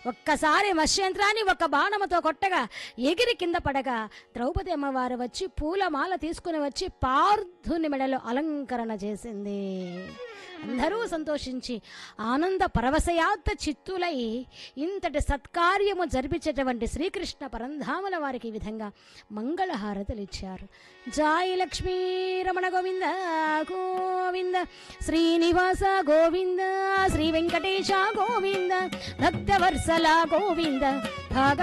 ఒక్కసారి మత్స్యంత్రాన్ని ఒక బాణముతో కొట్టగా ఎగిరి కింద పడగా ద్రౌపది అమ్మవారు వచ్చి పూలమాల తీసుకుని వచ్చి పార్థుని మెడలో అలంకరణ చేసింది అందరూ సంతోషించి ఆనంద పరవశయాత్త చిత్తులై ఇంతటి సత్కార్యము జరిపించేటువంటి శ్రీకృష్ణ పరంధాముల వారికి ఈ విధంగా మంగళహారతులు ఇచ్చారు జాయి లక్ష్మీ రమణ గోవింద గోవింద శ్రీనివాస గోవింద శ్రీ వెంకటేశ గోవింద భక్తవత్సల గోవింద భాగ